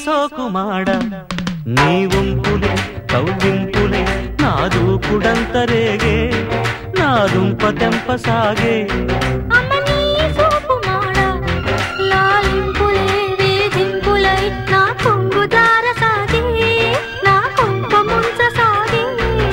సోకుమాడ నీ వంపులే కవ్వింపులే నా దూకుడంతరేగే నా దుంప తెంప సాగే అమ్మనీ సోపు మాడ లాలింపులే వేధింపులై నా కొంగు దార సాగే నా కొంప ముంచ సాగే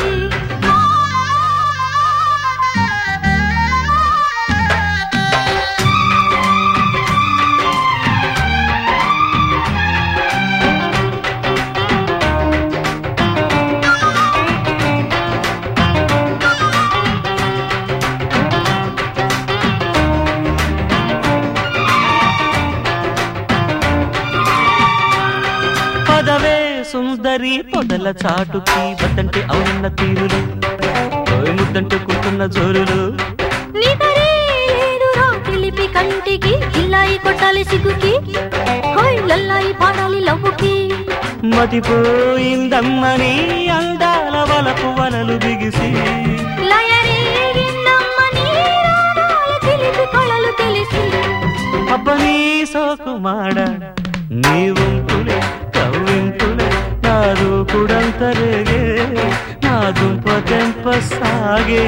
పదవే సుందరి పొదల చాటుకి వద్దంటే అవునన్న తీరులు ఓయ్ ముద్దంటే కుంటున్న జోరులు నిదరే లేదురా పిలిపి కంటికి ఇల్లాయి కొట్టాలి సిగ్గుకి హోయ్ లల్లాయి పాడాలి లవ్వుకి మతిపోయిందమ్మని అందాల వలపు వలలు బిగిసి లయరేగిందమ్మని రాగాల చిలిపి కళలు తెలిసి అబ్బనీ సోకుమాడ నీ వంపులే కవ్వింపులే నా దూకుడంతరేగే నా దుంప తెంప సాగే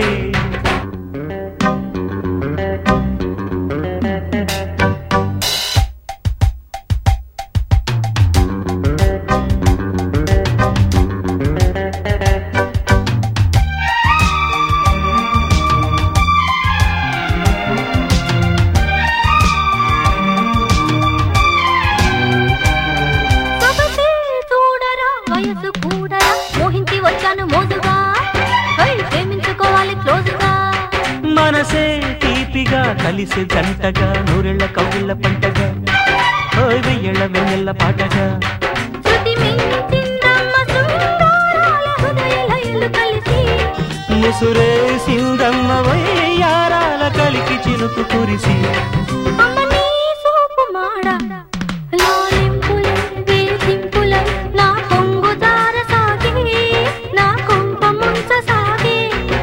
సొగసే చూడరా వయసు కూడరా మోహించి వచ్చాను మోజుగా హై ప్రేమించుకోవాలి క్లోజుగా మనసే తీపిగా కలిసి జంటగా నూరెళ్ళ కౌగిళ్ళ పంటగా ఓయ్ వెయ్యేళ్ళ వెన్నెల్ల పాటగా శృతి మించిందమ్మ సుందరాల హృదయ లయలు కలిసి ముసురేసిందమ్మ వయ్యారాల కలికి చినుకు కురిసి అమ్మ నీ సోపు మాడ లాలింపులై వేధింపులై నా కొంగు దార సాగే నా కొంప ముంచ సాగే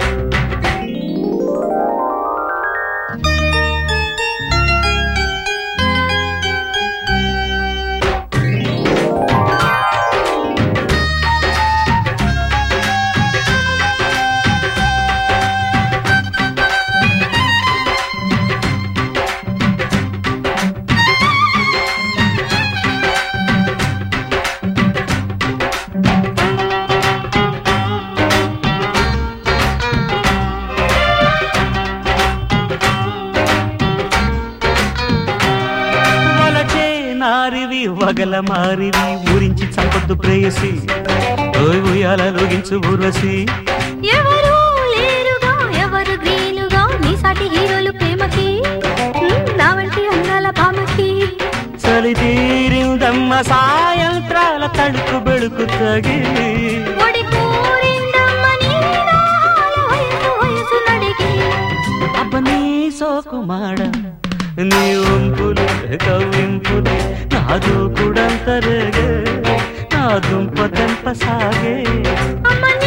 వలచే నారివి వగల మారివి ఊరించి చంపొద్దు ప్రేయసి ఓయ్ ఉయ్యాల లోగించు ఊర్వశి ఎవరు లేరుగా ఎవరు గ్రీనుగా నీ సాటి హీరోలు ప్రేమకి హ్మ్, నా వంటి అందాల భామకి చలి తీరిందమ్మ సాయంత్రాల తడుకు బెడుకు తగిలి ఒడి కోరిందమ్మ నీ దాహాల వయసు వయసు నడిగి అబ్బనీ సోకుమాడ నీ వంపులు కవ్వింపులు నా దూకుడంతరేగే నా దుంప తెంప సాగే అమ్మ